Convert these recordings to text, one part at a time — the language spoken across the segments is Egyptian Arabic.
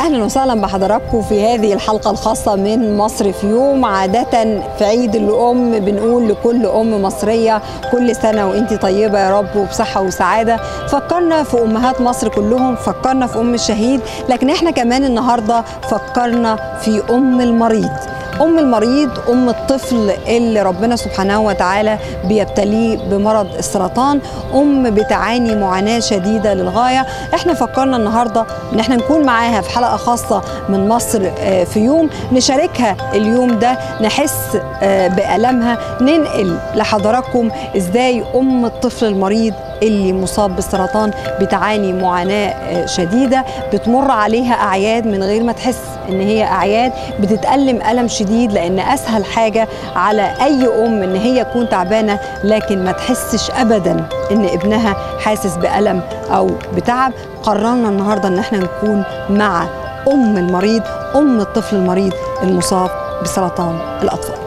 اهلا وسهلا بحضراتكم في هذه الحلقه الخاصه من مصر في يوم عاده في عيد الام بنقول لكل ام مصريه كل سنه وانت طيبه يا رب وبصحه وسعاده فكرنا في امهات مصر كلهم فكرنا في ام الشهيد لكن احنا كمان النهارده فكرنا في ام المريض ام المريض ام الطفل اللي ربنا سبحانه وتعالى بيبتليه بمرض السرطان ام بتعاني معاناه شديده للغايه احنا فكرنا النهارده ان احنا نكون معاها في حلقه خاصه من مصر آه، في يوم نشاركها اليوم ده نحس آه، بالامها ننقل لحضراتكم ازاي ام الطفل المريض اللي مصاب بالسرطان بتعاني معاناة آه، شديدة بتمر عليها أعياد من غير ما تحس إن هي أعياد بتتألم ألم شديد لأن أسهل حاجة على أي أم إن هي تكون تعبانة لكن ما تحسش أبدا إن ابنها حاسس بألم أو بتعب قررنا النهاردة إن احنا نكون مع أم المريض أم الطفل المريض المصاب بسرطان الأطفال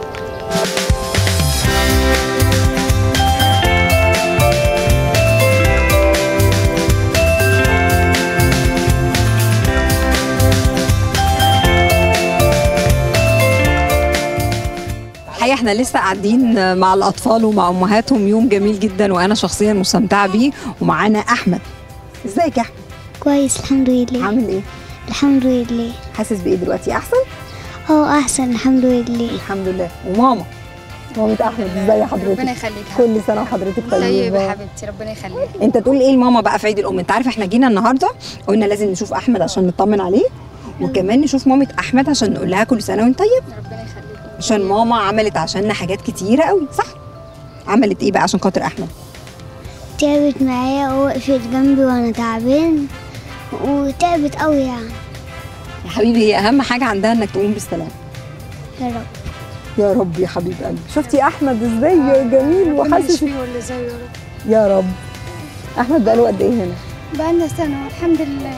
الحقيقه احنا لسه قاعدين مع الاطفال ومع امهاتهم يوم جميل جدا وانا شخصيا مستمتعه بيه ومعانا احمد ازيك يا احمد كويس الحمد لله عامل ايه الحمد لله حاسس بايه دلوقتي احسن اه احسن الحمد لله الحمد لله وماما مامة احمد ازاي ربنا حضرتك يخليك كل سنه وحضرتك طيب يا طيبه حبيبتي ربنا يخليك انت تقول ايه لماما بقى في عيد الام انت عارف احنا جينا النهارده قلنا لازم نشوف احمد عشان نطمن عليه وكمان نشوف مامة احمد عشان نقول لها كل سنه وانت طيب ربنا يخليك عشان ماما عملت عشاننا حاجات كتيره قوي صح عملت ايه بقى عشان خاطر احمد تعبت معايا ووقفت جنبي وانا تعبان وتعبت قوي يعني يا حبيبي هي اهم حاجه عندها انك تقوم بالسلامه يا رب يا رب يا حبيب قلبي شفتي احمد ازاي جميل وحاسس فيه ولا زيه يا رب يا رب احمد بقاله قد ايه هنا بقالنا سنه الحمد لله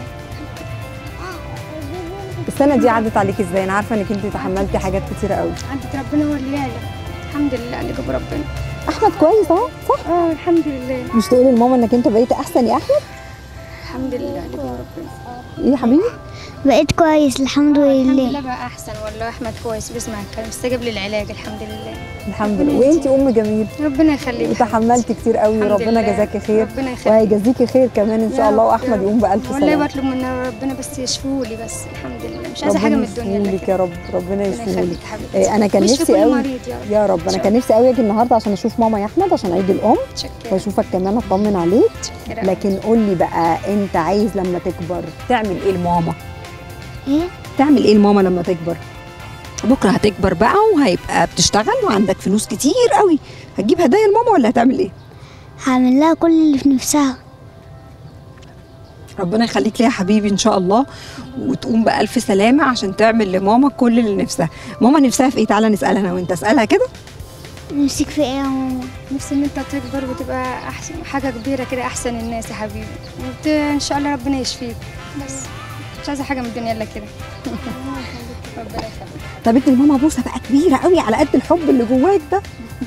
السنه دي عدت عليك ازاي انا عارفه انك انت تحملتي حاجات كتيره قوي عدت ربنا وليالي الحمد لله اللي جاب ربنا احمد كويس اهو صح اه الحمد لله مش تقولي لماما انك انت بقيت احسن يا احمد الحمد لله اللي جاب ربنا ايه يا حبيبي بقيت كويس الحمد الحمد لله لله بقى احسن والله احمد كويس بيسمع الكلام استجاب للعلاج الحمد لله الحمد لله وانتي ام جميل ربنا يخليك وتحملتي كتير قوي الحمد وربنا لله. جزاكي خير ربنا يخليك وهيجازيكي خير كمان ان شاء يا الله رب، واحمد يا رب. يقوم بالف والله سلامه بطلب من ربنا بس يشفولي بس الحمد لله مش عايزه حاجه ربنا من الدنيا الا يشفيهولك كده يا رب ربنا ربنا يشفيهولك يخليك حبيبتي إيه، انا كان ويشفي نفسي كل قوي مريض يا رب يا رب انا كان نفسي قوي اجي النهارده عشان اشوف ماما يا احمد عشان عيد الام متشكرة واشوفك كمان اطمن عليك متشكرة. لكن قول لي بقى انت عايز لما تكبر تعمل ايه لماما ايه تعمل ايه لماما لما تكبر بكره هتكبر بقى وهيبقى بتشتغل وعندك فلوس كتير قوي هتجيب هدايا لماما ولا هتعمل ايه هعمل لها كل اللي في نفسها ربنا يخليك ليها يا حبيبي ان شاء الله وتقوم بالف سلامه عشان تعمل لماما كل اللي نفسها ماما نفسها في ايه تعالى نسالها انا وانت اسالها كده نفسك في ايه يا ماما نفسي ان انت تكبر وتبقى احسن حاجه كبيره كده احسن الناس يا حبيبي وت... ان شاء الله ربنا يشفيك بس مش عايزه حاجه من الدنيا الا كده ربنا يخليك طب ادي لماما بوسه بقى كبيره قوي على قد الحب اللي جواك ده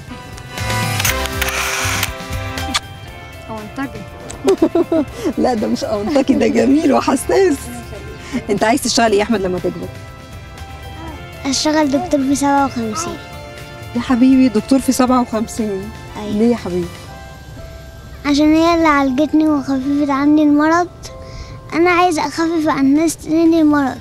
هو انتجي لا ده مش انطقي ده جميل وحساس انت عايز تشتغل ايه يا احمد لما تكبر اشتغل دكتور في سبعة وخمسين يا حبيبي دكتور في 57 ايوه ليه يا حبيبي عشان هي اللي عالجتني وخففت عني المرض انا عايزه اخفف عن ناس تاني المرض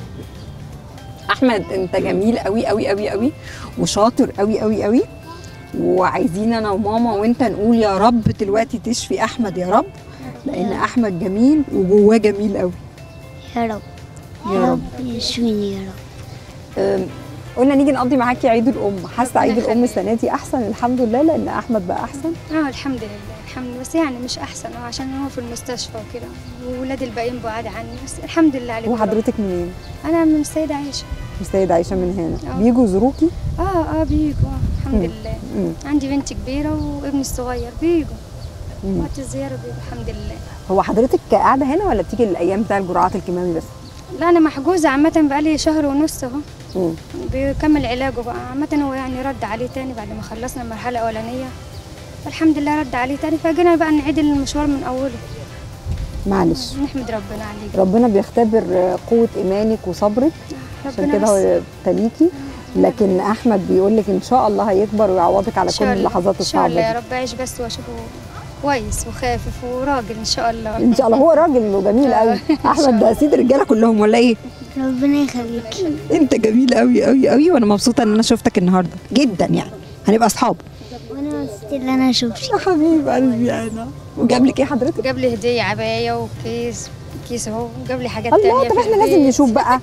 احمد انت جميل قوي قوي قوي قوي وشاطر قوي قوي قوي وعايزين انا وماما وانت نقول يا رب دلوقتي تشفي احمد يا رب لان احمد جميل وجواه جميل قوي يا رب يا رب يشفيني يا رب أم، قلنا نيجي نقضي معاكي عيد الام حاسه عيد الام يخليك. السنه دي احسن الحمد لله لان احمد بقى احسن اه الحمد لله الحمد لله بس يعني مش احسن اه عشان هو في المستشفى وكده وولاد الباقيين بعاد عني بس الحمد لله عليك وحضرتك منين انا من السيده عائشه السيده عايشه من هنا آه. بيجوا يزوروكي اه اه بيجوا آه، الحمد مم. لله مم. عندي بنت كبيره وابني الصغير بيجوا مم. وقت الزياره بيجوا الحمد لله هو حضرتك قاعده هنا ولا بتيجي الايام بتاع الجرعات الكيماوي بس لا انا محجوزه عامه بقالي شهر ونص اهو مم. بيكمل علاجه بقى عامه هو يعني رد عليه تاني بعد ما خلصنا المرحله الاولانيه الحمد لله رد عليه تاني فجينا بقى نعيد المشوار من اوله معلش نحمد ربنا عليك ربنا بيختبر قوه ايمانك وصبرك عشان ربنا كده بس. هو ابتليكي لكن احمد بيقول لك ان شاء الله هيكبر ويعوضك على إن كل شاء الله. اللحظات ان شاء الله الصعبه يا دي رب اعيش بس واشوفه كويس وخافف وراجل ان شاء الله ان شاء الله هو راجل وجميل قوي احمد ده سيد الرجاله كلهم ولا ايه ربنا يخليكي انت جميل قوي قوي قوي وانا مبسوطه ان انا شفتك النهارده جدا يعني هنبقى اصحاب وانا مبسوطة ان انا اشوفك يا حبيب قلبي انا وجاب لك ايه حضرتك جاب لي هديه عبايه وكيس كيس اهو جاب لي حاجات الله تانية طب في احنا لازم البيت. نشوف بقى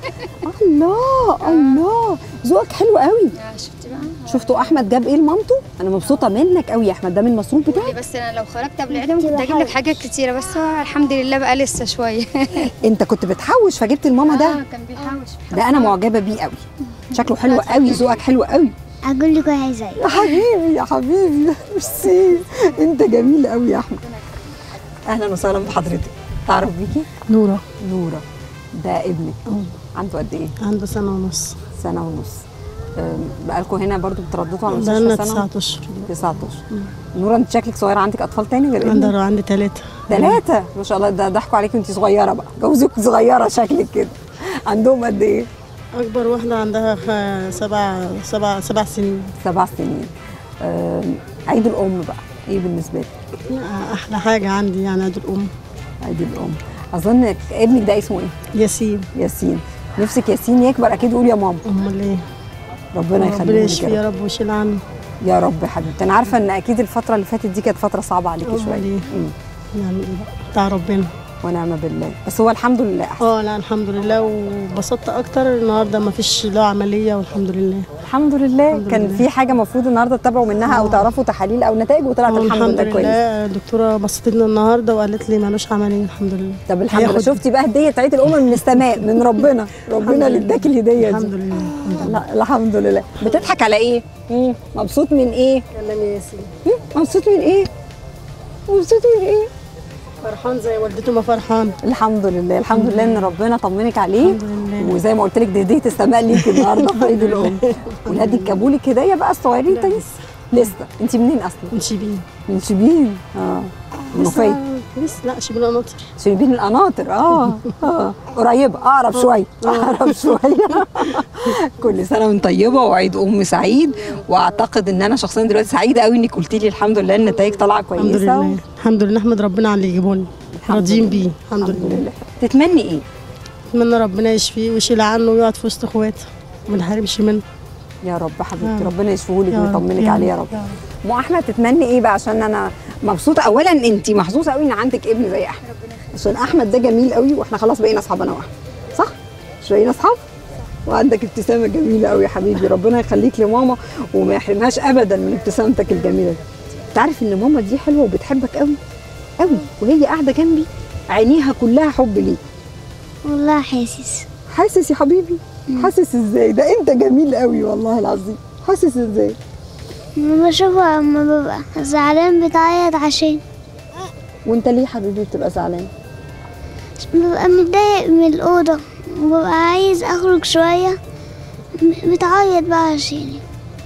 الله الله ذوقك حلو قوي آه، شفتي بقى شفتوا احمد جاب ايه لمامته انا مبسوطه منك قوي يا احمد ده من المصروف قولي بتاعك بس انا لو خرجت قبل العيد كنت اجيب لك حاجات كتيره بس هو الحمد لله بقى لسه شويه انت كنت بتحوش فجبت الماما ده آه، كان بيحوش ده انا معجبه بيه قوي شكله حلو قوي ذوقك حلو قوي اقول لك واحد زي يا حبيبي يا حبيبي ميرسي انت جميل قوي يا احمد اهلا وسهلا بحضرتك تعرف بيكي نورة نوره ده ابنك عنده قد ايه عنده سنة ونص سنه ونص أم، بقالكوا هنا برضو بترددوا على بقالنا مستشفى سنه 19 اشهر 19 نوره انت شكلك صغيره عندك اطفال تاني غير ابنك عندي عندي ثلاثة ثلاثه ما شاء الله ده ضحكوا عليكي وانت صغيره بقى جوزك صغيره شكلك كده عندهم قد ايه أكبر واحدة عندها خ- سبع سبع سبع سنين سبع سنين أم، عيد الام بقى ايه بالنسبه لك أحلى حاجة عندي يعني عيد الأم عيد الام اظن ابنك ده اسمه ايه ياسين ياسين نفسك ياسين يكبر اكيد يقول يا ماما أمال إيه ربنا ربنا يخليه لك يشفي يا يا رب رب ويشيل عنه يا رب يا حبيبتي انا عارفه ان اكيد الفتره اللي فاتت دي كانت فتره صعبه عليكي أمال شويه إيه؟ مم. يعني بتاع ربنا ونعم بالله بس هو الحمد لله احسن اه لا الحمد لله وبسطت اكتر النهارده ما فيش له عمليه والحمد لله الحمد لله الحمد كان لله. في حاجه المفروض النهارده تتابعوا منها او تعرفوا تحاليل او نتائج وطلعت آه، الحمد لله كويس لله الدكتوره بصتنا النهارده وقالت لي مالوش عمليه الحمد لله طب الحمد لله هياخد- شفتي بقى هديه عيد الام من السماء من ربنا ربنا اللي اداك الهديه الحمد دي لله الحمد لله لا الحمد لله بتضحك على ايه مم. مبسوط من ايه كلام ياسين مم. مبسوط من ايه مبسوط من ايه فرحان زي والدته ما فرحان الحمد لله الحمد لله ان ربنا طمنك عليه الحمد لله. وزي ما قلت لك دي هديه السماء ليكي النهارده في عيد الام ولادك جابوا لك هديه بقى الصغيرين تاني لسه انت منين اصلا من شبين من شبين اه منوفيه لسه لا شبين قناطر شربين القناطر اه اه قريبه اقرب شويه اقرب شويه كل سنه وانت طيبه وعيد ام سعيد واعتقد ان انا شخصيا دلوقتي سعيده قوي انك قلتي لي الحمد لله النتائج طالعه الحمد كويسه لله الحمد لله نحمد ربنا على اللي يجيبوني الحمد راضيين لله. بيه الحمد الحمد لله لله تتمني ايه اتمنى ربنا يشفيه ويشيل عنه ويقعد في وسط اخواته ما نحرمش منه يا رب حبيبتي يا رب. ربنا يشفيه لك يا رب، ويطمنك يا عليه يا رب، رب يا رب. ام احمد تتمني ايه بقى عشان انا مبسوطه اولا انت محظوظه قوي ان عندك ابن زي احمد عشان احمد ده جميل قوي واحنا خلاص بقينا اصحاب انا واحمد صح مش بقينا اصحاب وعندك ابتسامه جميله قوي يا حبيبي ربنا يخليك لماما وما يحرمهاش ابدا من ابتسامتك الجميله دي تعرف ان ماما دي حلوه وبتحبك قوي قوي وهي قاعده جنبي عينيها كلها حب ليك والله حاسس حاسس يا حبيبي حاسس ازاي ده انت جميل قوي والله العظيم حاسس ازاي لما بشوفها اما ببقى زعلان بتعيط عشان وانت ليه حبيبي بتبقى زعلان ببقى متضايق من الأوضة وببقى عايز أخرج شوية م- بتعيط بقى عشاني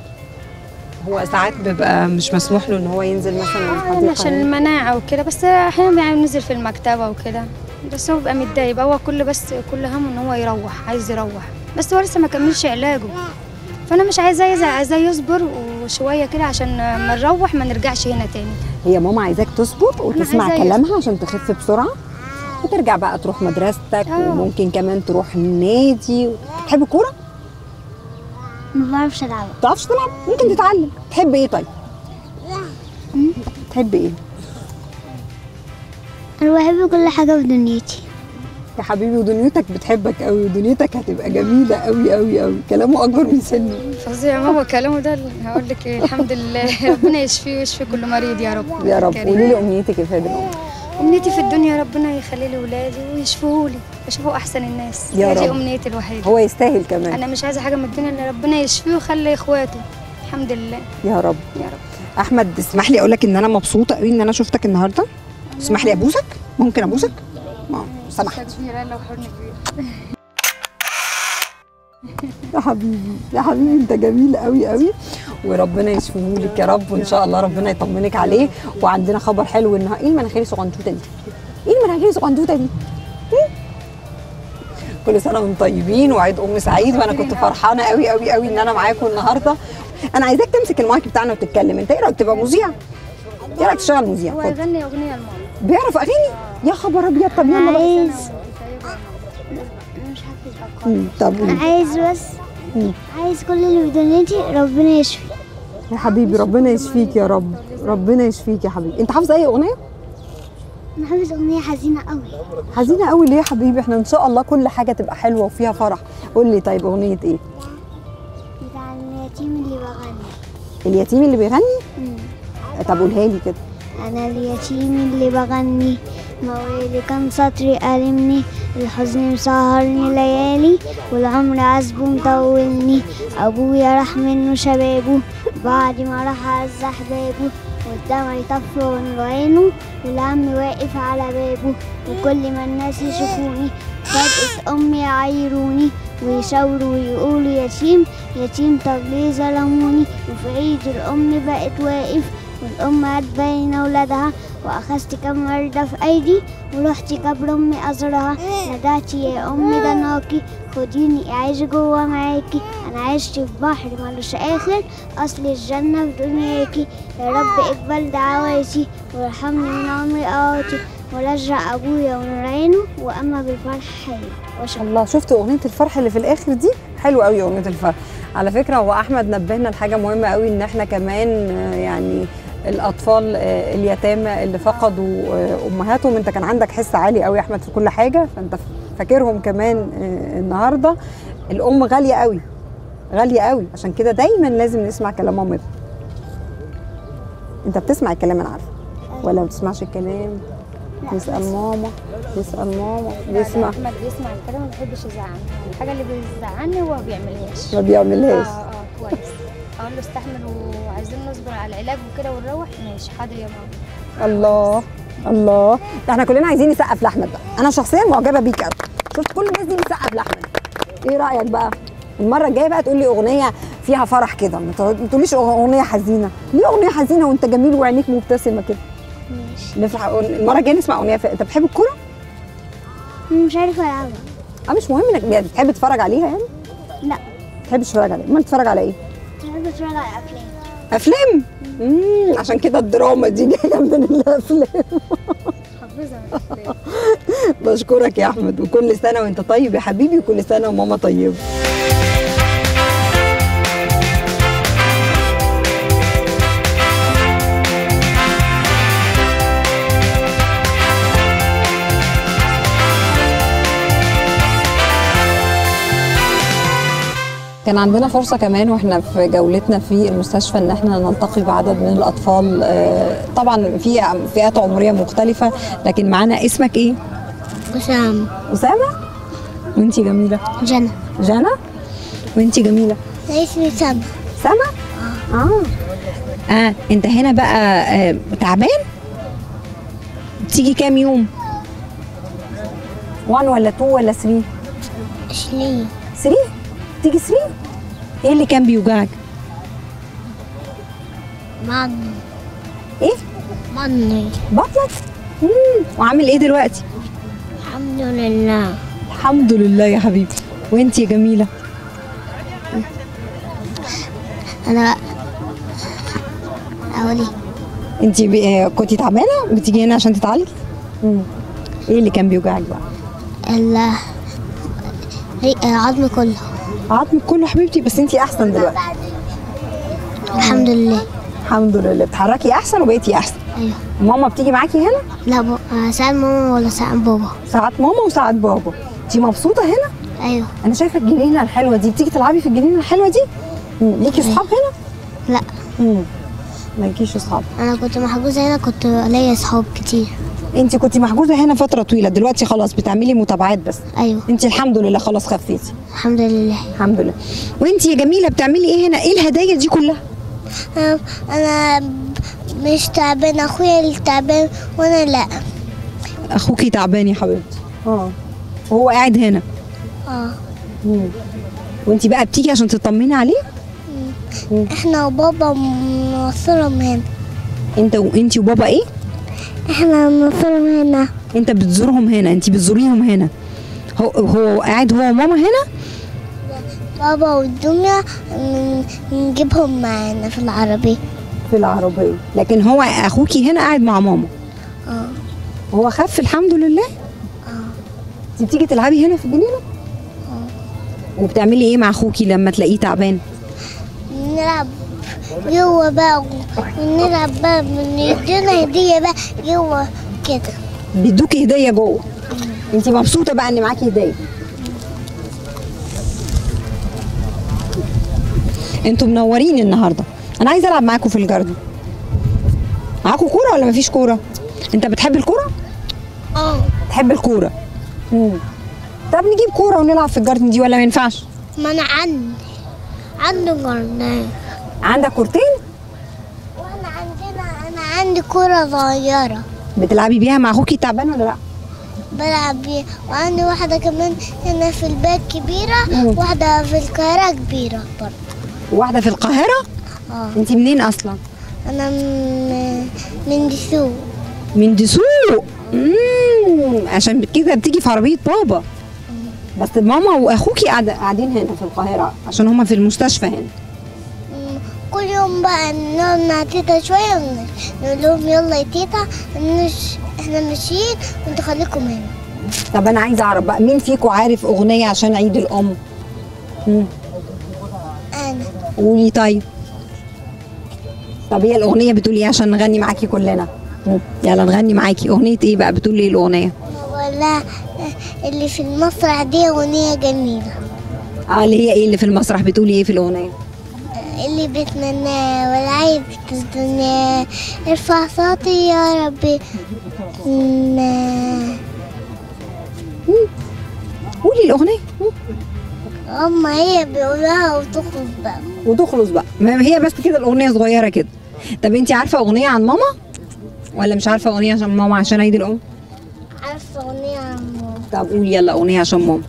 هو ساعات بيبقى مش مسموح له ان هو ينزل مثلا الحديقه عشان يعني. المناعة وكده بس أحيانا بيعمل نزل في المكتبة وكده بس هو بيبقى متضايق بقى هو كل بس كل همه إن هو يروح عايز يروح بس هو لسه ما كملش علاجه فأنا مش عايزاه يزعل عايزاه يصبر وشوية كده عشان ما نروح ما نرجعش هنا تاني هي ماما عايزاك تصبر وتسمع عايزاه كلامها عشن تخف بسرعه وترجع بقى تروح مدرستك آه. وممكن كمان تروح النادي تحب الكوره؟ ما بعرفش ألعب ما بتعرفش تلعب؟ ممكن تتعلم تحب ايه طيب؟ تحب ايه؟ أنا بحب كل حاجة في دنيتي يا حبيبي ودنيتك بتحبك قوي ودنيتك هتبقى جميله قوي قوي قوي كلامه اكبر من سنه فظيع ماما كلامه ده هقول لك ايه الحمد لله ربنا يشفيه ويشفي كل مريض يا رب يا رب كريم. قولي لي امنيتك يا فهد الام امنيتي في الدنيا ربنا يخلي لي ولادي ويشفوه لي يشوفوا احسن الناس يا هي دي رب. امنيتي الوحيده هو يستاهل كمان انا مش عايزه حاجه من الدنيا ان ربنا يشفيه ويخلي اخواته الحمد لله يا رب يا رب احمد اسمح لي اقول لك ان انا مبسوطه قوي ان انا شفتك النهارده اسمح لي ابوسك ممكن ابوسك اه سمحت كبيره لو حضن كبير يا حبيبي يا حبيبي انت جميل قوي قوي وربنا يشفيه لك يا رب وان شاء الله ربنا يطمنك عليه وعندنا خبر حلو ان ايه المناخير الصغنطوطه دي ايه المناخير الصغنطوطه دي هم؟ كل سنه وانتم طيبين وعيد ام سعيد وانا كنت فرحانه قوي قوي قوي ان انا معاكم النهارده انا عايزاك تمسك المايك بتاعنا وتتكلم انت ايه رايك تبقى مذيع ايه رايك تشتغل مذيع هو خد. يغني اغنيه لماما بيعرف اغاني يا خبر ابيض طب يلا بقى. عايز انا مش حافظ ارقام مم، طب انا عايز بس مم. عايز كل اللي في دنيتي ربنا يشفي يا حبيبي ربنا يشفيك يا رب ربنا يشفيك يا حبيبي انت حافظ اي اغنيه انا حافظ اغنيه حزينه قوي حزينه قوي ليه يا حبيبي احنا ان شاء الله كل حاجه تبقى حلوه وفيها فرح قول لي طيب اغنيه ايه بتاع اليتيم اللي بغني اليتيم اللي بيغني مم. طب قولها لي كده أنا اليتيم اللي بغني موالي كان سطري ألمني الحزن مسهرني ليالي والعمر عذبه مطولني أبويا راح منه شبابه بعد ما راح عز أحبابه والدمع يطفي ونور عينه والهم واقف على بابه وكل ما الناس يشوفوني فجأة أمي يعايروني ويشاوروا ويقولوا يتيم يتيم طب ليه ظلموني وفي عيد الأم بقت واقف والأم بين أولادها وأخذت كم وردة في أيدي ورحت قبر أمي أزورها ندعتي يا أمي ده ناقي خديني أعيش جوا معاكي أنا عشت في بحر ملوش آخر أصل الجنة في دنياكي يا رب اقبل دعواتي وارحمني من عمري قواتي ورجع أبويا ونور عينه وأما بالفرح حي وشكرا الله شفت اغنيه الفرح اللي في الاخر دي حلوه قوي اغنيه الفرح على فكره هو احمد نبهنا لحاجه مهمه قوي ان احنا كمان آه، يعني الاطفال آه، اليتامى اللي فقدوا آه، امهاتهم انت كان عندك حس عالي قوي يا احمد في كل حاجه فانت فاكرهم كمان آه، النهارده الام غاليه قوي غاليه قوي عشان كده دايما لازم نسمع كلام مامتنا انت بتسمع الكلام انا عارفه ولا ما بتسمعش الكلام نسال ماما نسال ماما بيسمع احمد بيسمع الكلام ما بيحبش يزعلني الحاجه اللي بيزعلني هو ما بيعملهاش ما بيعملهاش اه اه كويس اقول له استحمل وعايزين نصبر على العلاج وكده ونروح ماشي حاضر يا ماما الله الله ده احنا كلنا عايزين نسقف لاحمد بقى انا شخصيا معجبه بيك قوي شفت كل الناس دي بتسقف لاحمد ايه رايك بقى المره الجايه بقى تقول لي اغنيه فيها فرح كده ما تقعد- ما تقوليش اغنيه حزينه ليه اغنيه حزينه وانت جميل وعينيك مبتسمه كده ماشي نفرح المره الجايه نسمع اغنيه ف... انت بتحب الكوره مش عارفة ألعبها اه مش مهم انك يعني بتحب تتفرج عليها يعني لا ما بتحبش تتفرج عليها امال تتفرج على ايه بحب أتفرج على أفلام افلام امم عشان كده الدراما دي جايه من الافلام حافظها من الأفلام. بشكرك يا احمد وكل سنه وانت طيب يا حبيبي وكل سنه وماما طيبه كان عندنا فرصة كمان واحنا في جولتنا في المستشفى ان احنا نلتقي بعدد من الاطفال آه، طبعا في فئات عمرية مختلفة لكن معانا اسمك ايه؟ وسام أسامة؟ وانتي جميلة جنى جانا؟ وانتي جميلة اسمي سام سما؟ اه اه انت هنا بقى آه تعبان؟ تيجي كام يوم؟ 1 ولا 2 ولا 3؟ شلي 3 تيجي 3 ايه اللي كان بيوجعك؟ من ايه؟ مني بطلك؟ مم. وعامل ايه دلوقتي؟ الحمد لله الحمد لله يا حبيبي وانتي يا جميلة أنا أولي انتي ب... كنتي تعبانة بتيجي هنا عشان تتعالجي؟ مم. ايه اللي كان بيوجعك بقى؟ ال العظم كله عظمك كله حبيبتي بس انتي احسن دلوقتي الحمد لله الحمد لله بتحركي احسن وبقيتي احسن أيوه ماما بتيجي معاكي هنا لا ب... ساعات ماما ولا ساعات بابا ساعات ماما وساعات بابا انتي مبسوطه هنا أيوه انا شايفه الجنينه الحلوه دي بتيجي تلعبي في الجنينه الحلوه دي مم. ليكي اصحاب هنا لا امم مالكيش اصحاب أنا كنت محجوزة هنا كنت ليا أصحاب كتير انت كنت محجوزه هنا فتره طويله دلوقتي خلاص بتعملي متابعات بس أيوه انت الحمد لله خلاص خفيتي الحمد لله الحمد لله وانت يا جميله بتعملي ايه هنا ايه الهدايا دي كلها أنا مش تعبان أخويا اللي تعبان وأنا لا اخوكي تعبان يا حبيبتي اه وهو قاعد هنا اه مم. وانت بقى بتيجي عشان تطمني عليه احنا وبابا موصلهم هنا انت وانت وبابا ايه احنا موصلهم هنا انت بتزورهم هنا انت بتزوريهم هنا هو هو قاعد هو وماما هنا بابا والدنيا من- نجيبهم معانا في العربية في العربيه لكن هو اخوكي هنا قاعد مع ماما اه هو خف الحمد لله انت بتيجي تلعبي هنا في الجنينه وبتعملي ايه مع اخوكي لما تلاقيه تعبان نلعب جوه بقى ونلعب بقى من يدينا هدية بقى جوه كده بيدوكي هديه جوه انت مبسوطه بقى ان معاكي هديه انتوا منورين النهارده انا عايزه العب معاكم في الجاردن معاكم كوره ولا مفيش كوره انت بتحب الكوره اه تحب الكوره مم. طب نجيب كوره ونلعب في الجاردن دي ولا ما ينفعش ما انا عندي عندي جرنان عندك كورتين وانا عندنا انا عندي كرة صغيرة بتلعبي بيها مع اخوكي التعبان ولا لا بلعب بيها وعندي واحدة كمان هنا في البيت كبيرة مم. واحدة في القاهرة كبيرة برضه واحده في القاهره اه انت منين اصلا انا من من دسوق من دسوق امم عشان كده بتيجي في عربيه بابا بس ماما واخوكي قاعد- قاعدين هنا في القاهره عشان هما في المستشفى هنا مم. كل يوم بقى نقعد مع تيتا شوية ون- نقول لهم يلا يا تيتا نش... احنا ماشيين وانتوا خليكم هنا طب انا عايزه اعرف بقى مين فيكم عارف اغنيه عشان عيد الام مم. انا قولي طيب طب هي الاغنيه بتقول ايه عشان نغني معاكي كلنا مم. يلا نغني معاكي اغنيه ايه بقى بتقول ايه الاغنيه ولا اللي في المسرح دي أغنية جميلة اه اللي هي ايه اللي في المسرح بتقولي ايه في الاغنيه اللي بتمناه ولا عايز الدنيا ارفع صوتي يا ربي نا- قولي الاغنيه مم. أما هي بيقولها وتخلص بقى وتخلص بقى ما هي بس كده الاغنيه صغيره كده طب انت عارفه اغنيه عن ماما ولا مش عارفه اغنيه عشان ماما عشان عيد الام عارفة أغنية عن ماما. طب قولي يلا اغنيه عشان ماما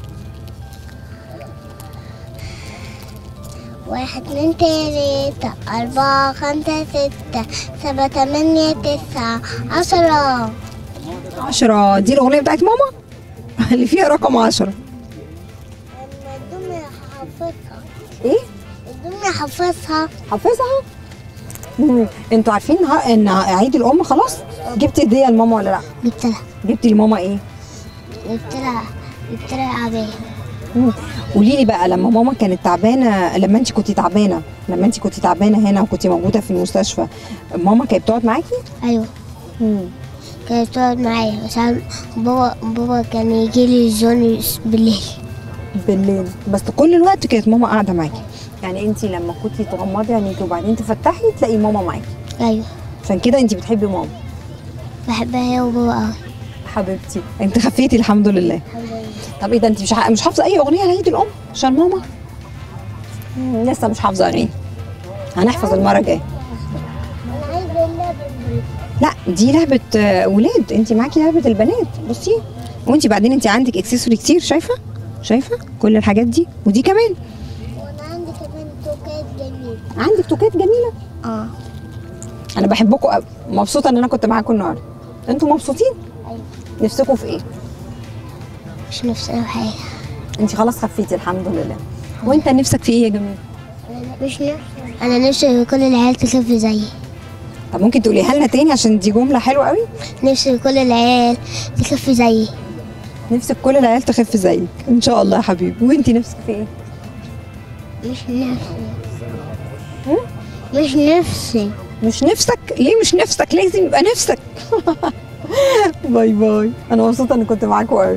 واحد اتنين تلاتة أربعة خمسة ستة سبعة تمانية تسعة عشرة عشرة دي الاغنيه بتاعت ماما اللي فيها رقم عشرة أما الدنيا حافظها ايه الدنيا حافظها حافظها مم. انتوا عارفين ها- ان عيد الام خلاص جبتي هديه لماما ولا لا جبت لها جبتي لماما ايه جبت لها جبت لها عباية مم. قولي لي بقى لما ماما كانت تعبانه لما انت كنتي تعبانه لما انت كنتي تعبانه هنا وكنتي موجوده في المستشفى ماما كانت بتقعد معاكي أيوة مم. كانت تقعد معايا عشان بابا بابا كان يجي لي الزون بالليل بالليل بس كل الوقت كانت ماما قاعده معاكي يعني انت لما كنتي تغمضي عينيكي وبعدين تفتحي تلاقي ماما معاكي أيوة عشان كده انت بتحبي ماما بحبها هي وبابا أوي حبيبتي انت خفيتي الحمد لله الحمد لله طب ايه ده انت مش ح- مش حافظه اي اغنيه لعيد الام عشان ماما مم، لسه مش حافظه اغاني هنحفظ المره الجايه أنا عايزة اللعبة دي. لا دي لعبه آه، ولاد انت معاكي لعبه البنات بصي وانت بعدين انت عندك اكسسوري كتير شايفه شايفه كل الحاجات دي ودي كمان وأنا عندي كمان توكات جميلة عندك توكات جميله اه انا بحبكم قوي مبسوطه ان انا كنت معاكم النهارده انتوا مبسوطين أيوة نفسكم في ايه مش نفسي في حاجة انت خلاص خفيتي الحمد لله وانت نفسك في ايه يا جميل مش نفسي أنا نفسي كل العيال تخف زيي طب ممكن تقوليها لنا تاني عشان دي جمله حلوه قوي نفسي كل العيال تخف زيي نفسك كل العيال تخف زيك ان شاء الله يا حبيبي وانت نفسك في ايه مش نفسي مش نفسي مش نفسك ليه مش نفسك لازم يبقى نفسك باي باي انا مبسوطه اني كنت معاكم قوي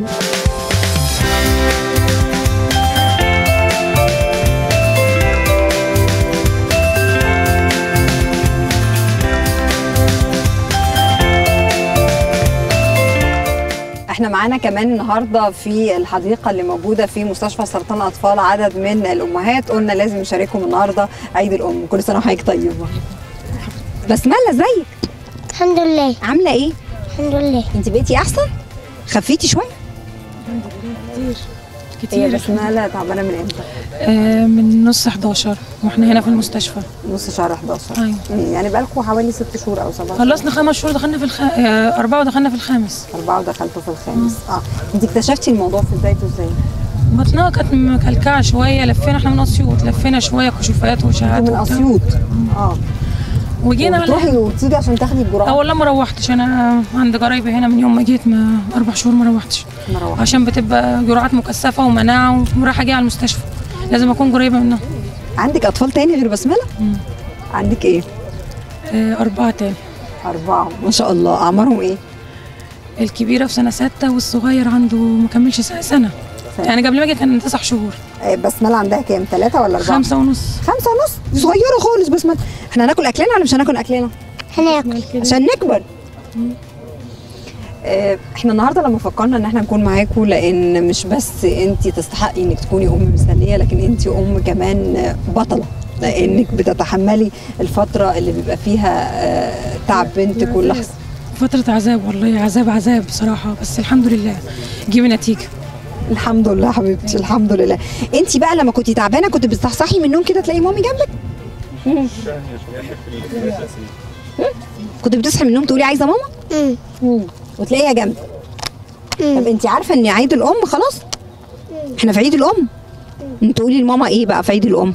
احنا معانا كمان النهارده في الحديقه اللي موجوده في مستشفى سرطان الاطفال عدد من الامهات قلنا لازم نشاركهم النهارده عيد الام كل سنه وحضرتك طيبه بسمله ازيك الحمد لله عامله ايه الحمد لله انت بقيتي احسن خفيتي شويه هي كتير بسمله تعبانه من امتى؟ آه من نص 11 واحنا هنا في المستشفى نص شهر 11 أيوة. مم، يعني بقالكم حوالي ست شهور او سبعة خلصنا خمس شهور دخلنا في الخ... آه أربعة ودخلنا في الخامس أربعة ودخلتوا في الخامس اه انت اكتشفتي الموضوع في بدايته ازاي؟ بطنها كانت مكلكعة شوية لفينا احنا من أسيوط لفينا شوية كشوفات وإشاعات من وبتاع. اسيوط اه وجينا بتروحي على وتيجي عشان تاخدي اه الجرعه والله ما روحتش انا عند قرايبي هنا من يوم ما جيت ما اربع شهور ما روحتش ما روحتش. عشان بتبقى جرعات مكثفه ومناعه ورايحه جايه على المستشفى لازم اكون قريبه منها عندك اطفال تاني غير بسمله؟ مم. عندك ايه؟ آه اربعه تاني أربعة ما شاء الله أعمارهم إيه؟ الكبيره في سنه سته والصغير عنده ما كملش سنه سنه سنة. يعني قبل ما اجي كان تسع شهور آه، بسملة عندها كام؟ ثلاثة ولا أربعة؟ خمسه ونص خمسة ونص دي صغيرة خالص بسملة احنا هناكل أكلنا ولا مش هناكل أكلنا؟ هناكل عشان نكبر آه، احنا النهارده لما فكرنا ان احنا نكون معاكم لان مش بس انت تستحقي انك تكوني ام مثاليه لكن انت ام كمان بطله لانك بتتحملي الفتره اللي بيبقى فيها آه، تعب بنتك واللحظه فتره عذاب والله عذاب عذاب بصراحه بس الحمد لله جيب نتيجه الحمد لله يا حبيبتي الحمد لله انت بقى لما كنتي تعبانه كنت بتصحصحي من النوم كده تلاقي مامي جنبك كنت بتصحي من النوم تقولي عايزه ماما مم. وتلاقيها جنبك طب انت عارفه ان عيد الام خلاص احنا في عيد الام تقولي لماما ايه بقى في عيد الام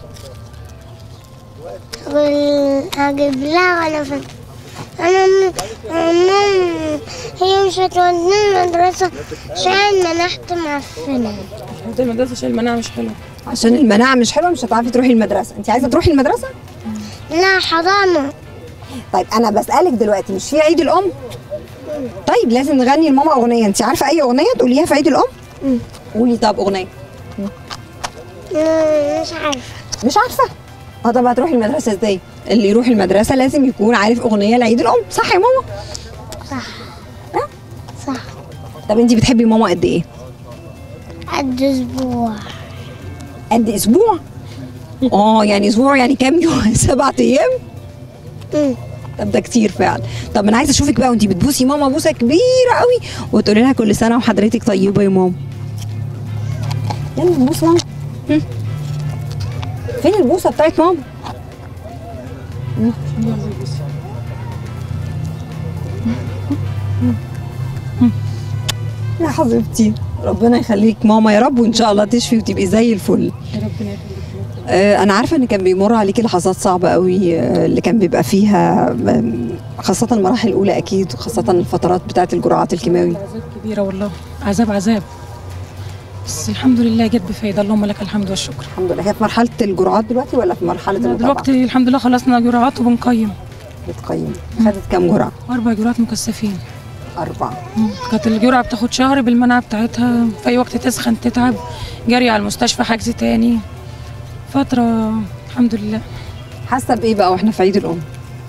أقول هجيب لها ولا فن أنا م- ماما هي مش هتوديني المدرسة عشان منحت معفنة المدرسه عشان المناعه مش حلوه عشان المناعه مش حلوه مش هتعرفي تروحي المدرسه انت عايزه تروحي المدرسه لا حضانة طيب انا بسالك دلوقتي مش في عيد الام طيب لازم نغني لماما اغنيه انت عارفه اي اغنيه تقوليها في عيد الام قولي طب اغنيه مم، مش عارفة مش عارفه اه طب هتروحي المدرسه ازاي اللي يروح المدرسه لازم يكون عارف اغنيه لعيد الام صح يا ماما صح ها؟ صح طب انت بتحبي ماما قد ايه قد أسبوع قد اسبوع اه يعني اسبوع يعني كام يوم سبعة ايام مم. طب ده كتير فعلا طب انا عايزه اشوفك بقى وانت بتبوسي ماما بوسه كبيره قوي وتقولي لها كل سنه وحضرتك طيبه يا ماما يلا نبوس ماما هم. فين البوسه بتاعت ماما يا حبيبتي ربنا يخليك ماما يا رب وان شاء الله تشفي وتبقي زي الفل آه، انا عارفه ان كان بيمر عليكي لحظات صعبه قوي آه، اللي كان بيبقى فيها آم، خاصه المراحل الاولى اكيد وخاصه الفترات بتاعه الجرعات الكيماوي عذاب كبيره والله عذاب عذاب بس الحمد لله جت بفايده اللهم لك الحمد والشكر الحمد لله هي في مرحله الجرعات دلوقتي ولا في مرحله المتابعه دلوقتي الحمد لله خلصنا جرعات وبنقيم بتقيم خدت كام جرعه اربع جرعات مكثفين اربعه مم. كانت الجرعه بتاخد شهر بالمناعه بتاعتها في اي وقت تسخن تتعب جري على المستشفى حجز تاني فتره الحمد لله حاسه بايه بقى واحنا في عيد الام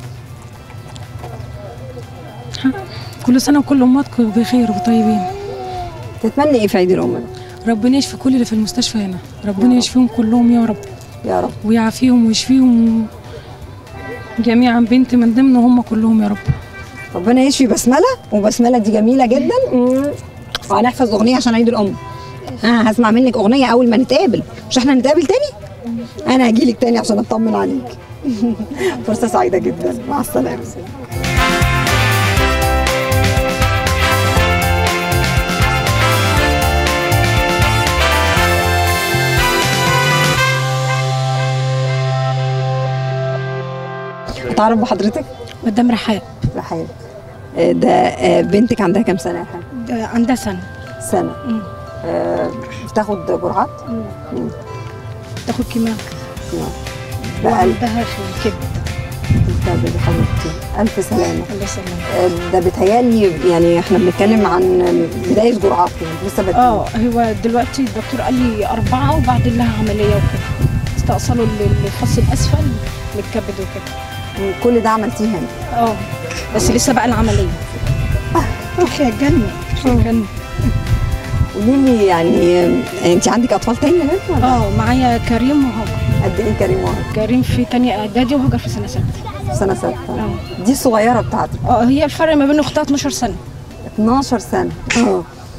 كل سنه وكل اماتكم بخير وطيبين تتمنى ايه في عيد الام ده؟ ربنا يشفي كل اللي في المستشفى هنا ربنا يشفيهم كلهم يا رب يا رب ويعافيهم ويشفيهم جميعا بنت من ضمنهم هم كلهم يا رب ربنا يشفي بسمله وبسمله دي جميله جدا مم. وهنحفظ اغنيه عشان عيد الام انا هسمع منك اغنيه اول ما نتقابل مش احنا نتقابل تاني انا هجيلك تاني عشان اطمن عليك فرصه سعيده جدا مع السلامه تعرف بحضرتك مدام رحاب رحاب آه، ده آه، بنتك عندها كام سنه يا رحاب ده عندها سنة سنه آه، بتاخد جرعات تاخد كيماوي بقى وعندها في الكبد طب يا حبيبتي الف سلامه الله يسلمك آه، ده بيتهيألي يعني احنا بنتكلم عن بدايه جرعات يعني لسه بدري اه هو دلوقتي الدكتور قال لي أربعة وبعدين لها عملية وكده استأصلوا ال- الفص الأسفل من الكبد وكده كل ده عملتيه هنا اه بس لسه بقى العملية يا جنة يا جنة قولي لي يعني آه، انت عندك اطفال تاني هناك ولا اه معايا كريم وهاجر قد ايه كريم واحد كريم في تانية إعدادي وهاجر في سنة ستة في سنه سته اه دي الصغيره بتاعتك اه هي الفرق ما بين أختها 12 سنة 12 سنه اه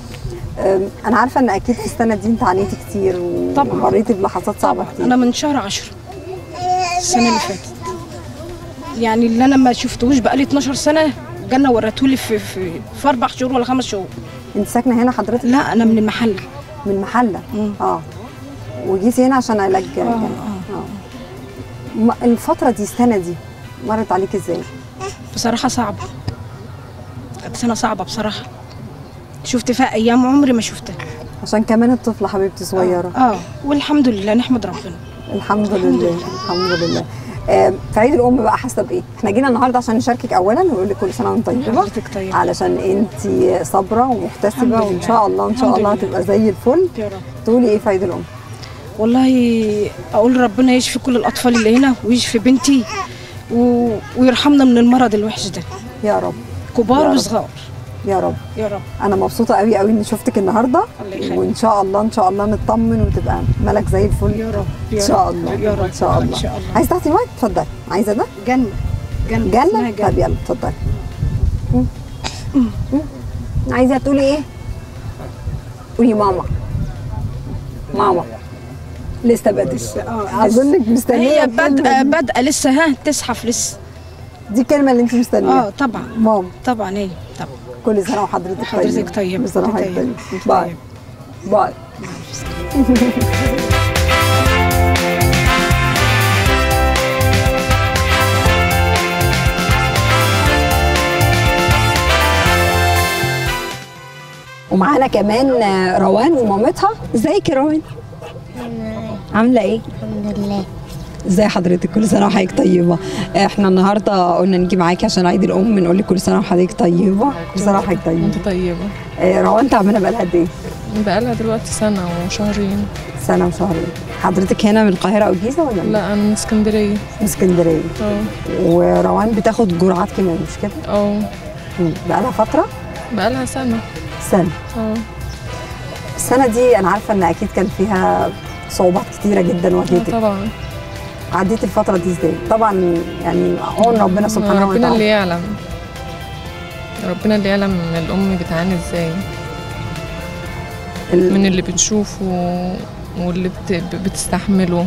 أم، انا عارفه ان اكيد في السنه دي انت عانيتي كتير طبعاً. ومريتي بلحظات صعبه كتير انا من شهر 10 السنه اللي فاتت يعني اللي انا ما شفتهوش بقالي 12 سنه جنة وريتهولي في في في اربع شهور ولا خمس شهور انت ساكنه هنا حضرتك لا انا من المحل من محله مم. اه وجيتي هنا عشان علاج اه جنبي. اه اه م- الفتره دي السنه دي مرت عليك ازاي بصراحه صعبه كانت سنه صعبه بصراحه شفت فيها ايام عمري ما شفتها عشان كمان الطفله حبيبتي صغيره اه والحمد لله نحمد ربنا الحمد لله الحمد لله آم، في عيد الام بقى حاسه بايه؟ احنا جينا النهارده عشان نشاركك اولا ونقول لك كل سنه وانت طيبه حضرتك طيبة. علشان انت صابره ومحتسبه الحمد وان لله. شاء الله ان شاء الحمد الله لله. هتبقى زي الفل يا رب تقولي ايه في عيد الام؟ والله اقول ربنا يشفي كل الاطفال اللي هنا ويشفي بنتي و... ويرحمنا من المرض الوحش ده يا رب كبار يا رب. وصغار يا رب يا رب انا مبسوطه قوي قوي اني شفتك النهارده الله يخليك. وان شاء الله ان شاء الله نطمن وتبقى ملك زي الفل يا رب يا ان شاء رب. الله يا رب ان شاء الله ان شاء الله عايز تحتي المايك اتفضلي عايزه ده جنة جنة اسمها جنه طب يلا اتفضلي مم. مم. عايزه تقولي ايه قولي ماما ماما لسه بدري آه، اظنك مستنيه هي الكلمة بادئه دي. بادئه لسه ها تزحف لسه دي الكلمه اللي انت مستنياها اه طبعا ماما طبعا ايه طبعا كل سنه وحضرتك حضرتك طيب كل سنه وحضرتك طيب. طيب باي باي ومعانا كمان روان ومامتها ازيك يا روان عامله ايه الحمد لله ازي حضرتك كل سنه وحضرتك طيبه احنا النهارده قلنا نيجي معاكي عشان عيد الام بنقول لك كل سنه وحضرتك طيبه كل سنه وحضرتك طيبه انت طيبة آه، روان تعبانه بقالها قد ايه بقالها دلوقتي سنة وشهرين سنه وشهرين حضرتك هنا من القاهره او الجيزه ولا من لا انا من اسكندرية من اسكندريه اه وروان بتاخد جرعات كيماوي مش كده اه مم. بقالها فتره بقالها سنة سنه اه السنه دي انا عارفه ان اكيد كان فيها صعوبات كتيره جدا آه، واجهتك طبعا عديت الفتره دي ازاي طبعا يعني عون ربنا سبحانه ربنا اللي وتعالى يعلم ربنا اللي يعلم الأم بتعاني ازاي ال- من اللي بتشوفه واللي بت... بتستحمله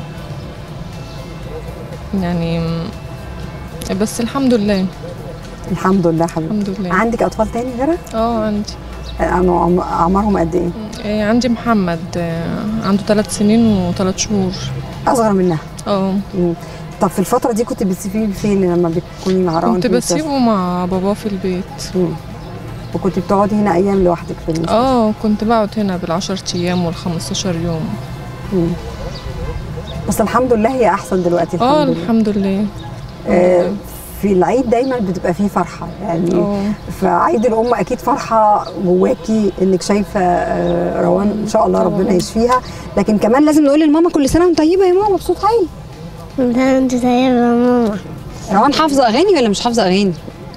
يعني بس الحمد لله الحمد لله حبيبي الحمد لله عندك اطفال تاني غيرها اه عندي انا عم- اعمارهم قد ايه آه، عندي محمد آه، عنده ثلاث سنين وثلاث شهور اصغر منها اه مم. طب في الفتره دي كنت بتسيبيه فين لما بتكوني مع روان كنت في المستشفى؟ بسيبه مع باباه في البيت مم. وكنت بتقعدي هنا ايام لوحدك في المستشفى اه كنت بقعد هنا بالعشر ايام والخمستاشر يوم مم. بس الحمد لله هي احسن دلوقتي اه الحمد لله الحمد لله آه في العيد دايما بتبقى فيه فرحه يعني اه فعيد الام اكيد فرحه جواكي انك شايفه آه، روان ان شاء الله طبعاً. ربنا يشفيها لكن كمان لازم نقول لماما كل سنه وانت طيبه يا ماما بصوت عالي كل سنة وانت طيبة يا ماما روان حافظه اغاني ولا مش حافظه اغاني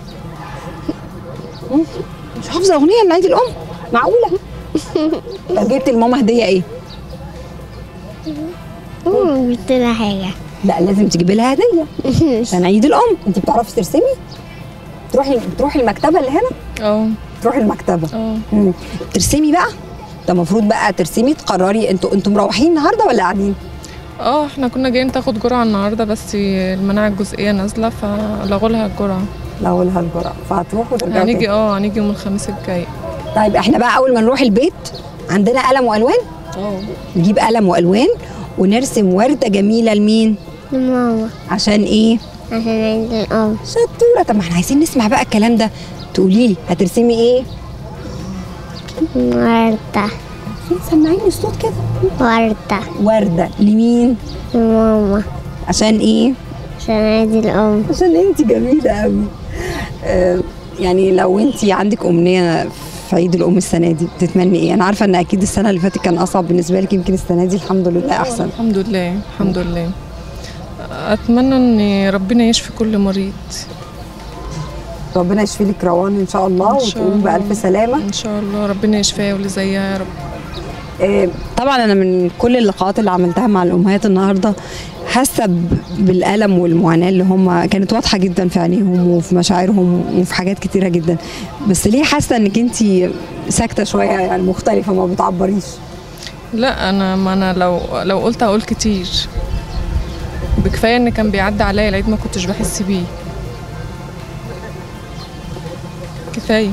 مم. مش حافظه اغنيه لعيد الام معقوله طب جبت لماما هديه ايه مم، جبت لها حاجة لا لازم تجيبي لها هديه عشان عيد الام انت بتعرفي ترسمي تروحي تروحي المكتبه اللي هنا اه تروحي المكتبه اه مم. ترسمي بقى ده المفروض بقى ترسمي تقرري انتوا انتوا مروحين النهارده ولا قاعدين اه احنا كنا جايين تاخد جرعة النهاردة بس المناعة الجزئية نازلة فلغوا لها الجرعة لو لها الجرعه فهتروحوا ترجعوا هنيجي تاني. اه هنيجي يوم الخميس الجاي طيب احنا بقى اول ما نروح البيت عندنا قلم والوان اه نجيب قلم والوان ونرسم ورده جميله لمين لماما عشان ايه عشان عيد الأم شطوره طب ما احنا عايزين نسمع بقى الكلام ده تقولي لي هترسمي ايه وردة سمعيني الصوت كده وردة ورده لمين لماما عشان ايه عشان عيد الأم عشان انت جميله قوي آه يعني لو انت عندك امنيه في عيد الام السنه دي تتمني ايه انا عارفه ان اكيد السنه اللي فاتت كان اصعب بالنسبه لك يمكن السنه دي الحمد لله احسن الحمد لله الحمد لله اتمنى ان ربنا يشفي كل مريض ربنا يشفي لك روان ان شاء الله إن شاء وتقوم الله. بالف سلامه ان شاء الله ربنا يشفيها واللي زيها يا رب آه، طبعا انا من كل اللقاءات اللي عملتها مع الامهات النهارده حاسه ب- بالالم والمعاناه اللي هم كانت واضحه جدا في عينيهم وفي مشاعرهم وفي حاجات كتيره جدا بس ليه حاسه انك انت ساكته شويه يعني مختلفه ما بتعبريش لا انا ما انا لو لو قلت هقول كتير بكفايه ان كان بيعدي عليا العيد ما كنتش بحس بيه كفايه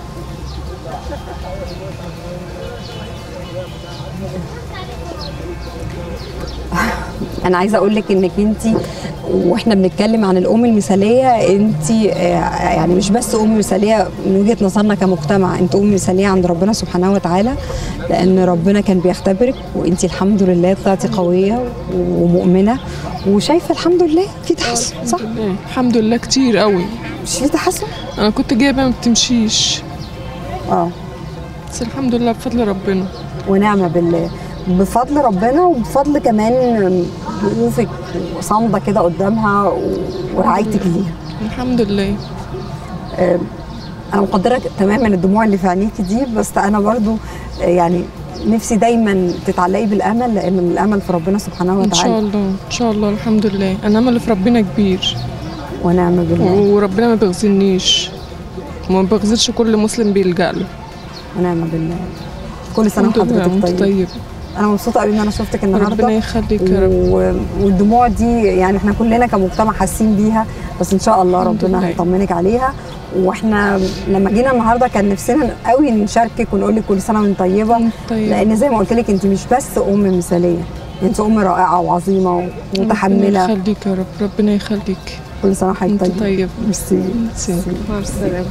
انا عايزه اقول لك انك انت واحنا بنتكلم عن الام المثاليه انت يعني مش بس ام مثاليه من وجهه نظرنا كمجتمع انت ام مثاليه عند ربنا سبحانه وتعالى لان ربنا كان بيختبرك وانت الحمد لله طلعتي قويه ومؤمنه وشايفه الحمد لله في تحسن صح لله. الحمد لله كتير قوي مش في تحسن انا كنت جايبه ما بتمشيش اه بس الحمد لله بفضل ربنا ونعمه بالله بفضل ربنا وبفضل كمان وقوفك صامده كده قدامها ورعايتك ليها الحمد لله آه، انا مقدره تماما الدموع اللي في عينيكي دي بس انا برضو آه، يعني نفسي دايما تتعلقي بالامل لان الامل في ربنا سبحانه ان شاء وتعالى الله ان شاء الله الحمد لله انا امل في ربنا كبير ونعم بالله وربنا ما بيغزلنيش وما بيغزلش كل مسلم بيلجأ له ونعم بالله كل سنه الحمد لله وحضرتك وانت طيب طيب انا مبسوطه قوي ان انا شفتك النهارده ربنا يخليك يا رب و... والدموع دي يعني احنا كلنا كمجتمع حاسين بيها بس ان شاء الله الحمد ربنا لله. هيطمنك عليها واحنا لما جينا النهارده كان نفسنا قوي نشاركك ونقول لك كل سنه وانت طيبه طيب لان زي ما قلت لك انت مش بس ام مثاليه انت ام رائعه وعظيمه ربنا ومتحمله يخليك يا رب ربنا يخليك كل سنه وحضرتك انت طيب طيب ميرسي ميرسي. مع السلامه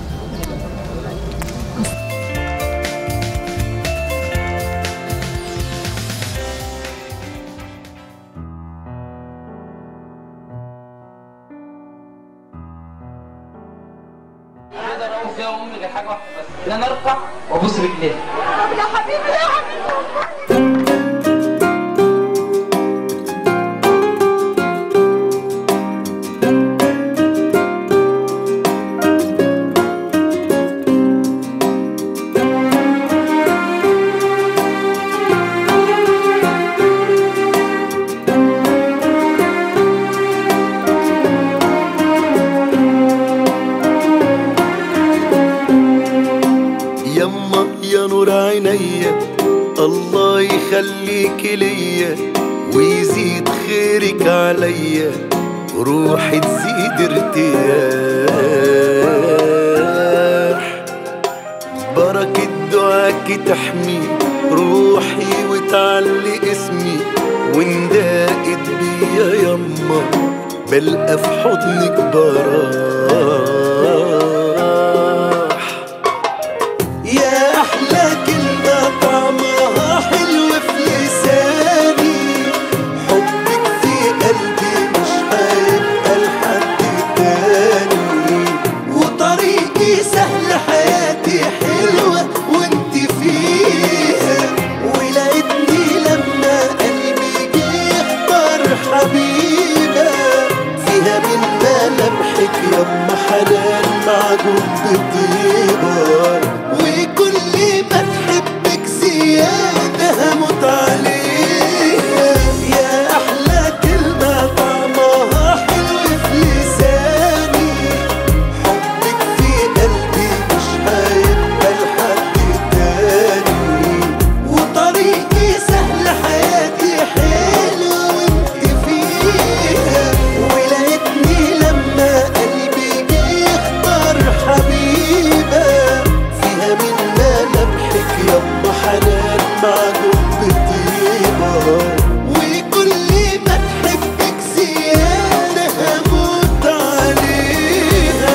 اقدر اقوم فيها امي غير حاجه واحده بس ان انا اركع وابوس رجليها يما يا نور عينيا الله يخليك ليا ويزيد خيرك عليا روحي تزيد ارتياح بركة دعاك تحمي روحي وتعلي اسمي ونداقت بيا يما بلقى في حضنك براح يا احلى كلمه طعمها حلو في لساني حبك في قلبي مش هيبقى لحد تاني وطريقي سهل حياتي حلوه وانت فيها ولقيتني لما قلبي جه يختار حبيبه فيها من ملامحك يما حنان معجون بطيبه وكل ما تحبك زيادة هموت عليها يا أحلى كلمة طعمها حلو في لساني حبك في قلبي مش هيبقى لحد تاني وطريقي سهل حياتي حلو وانت فيها ولقيتني لما قلبي جه يختار حبيبة فيها من ملامحك يما حنان معجون بطيبة وكل ما تحبك زيادة هموت عليها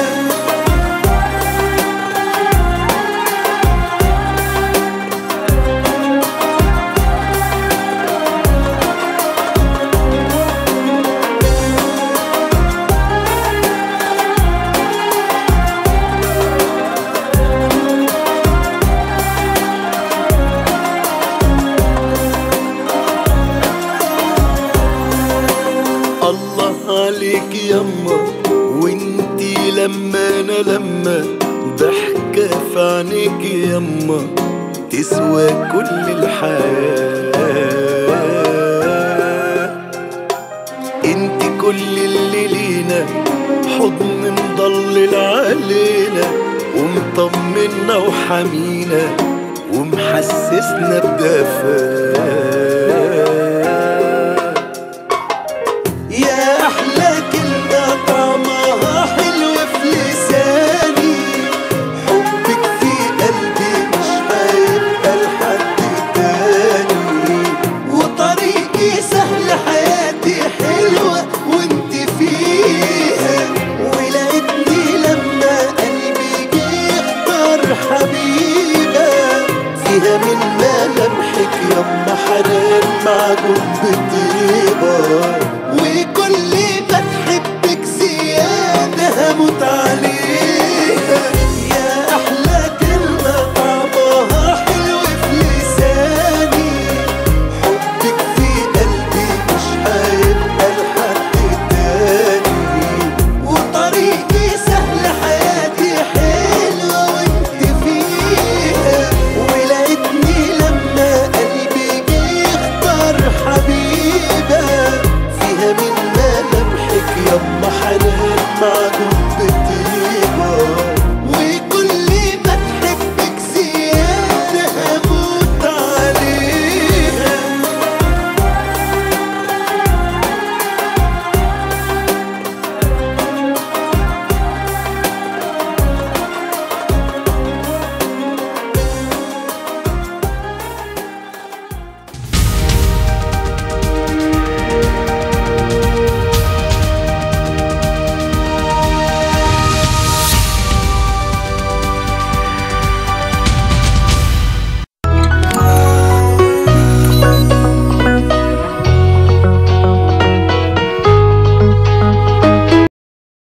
الله عليك يما وانتي لما انا لما ضحكة في عينيك يما تسوى كل الحياة كل اللي لينا حضن مضلل علينا ومطمنا وحمينا ومحسسنا بدفا يا احلى كلمه طعمها حلو في لساني حبك في قلبي مش هيبقى لحد تاني وطريقي سهل حياتي حلوه وانت فيها ولقيتني لما قلبي جه اختار حبيبه فيها من ملامحك يما حنان معجون بطيبه وكل ما تحبك زياده هموت عليك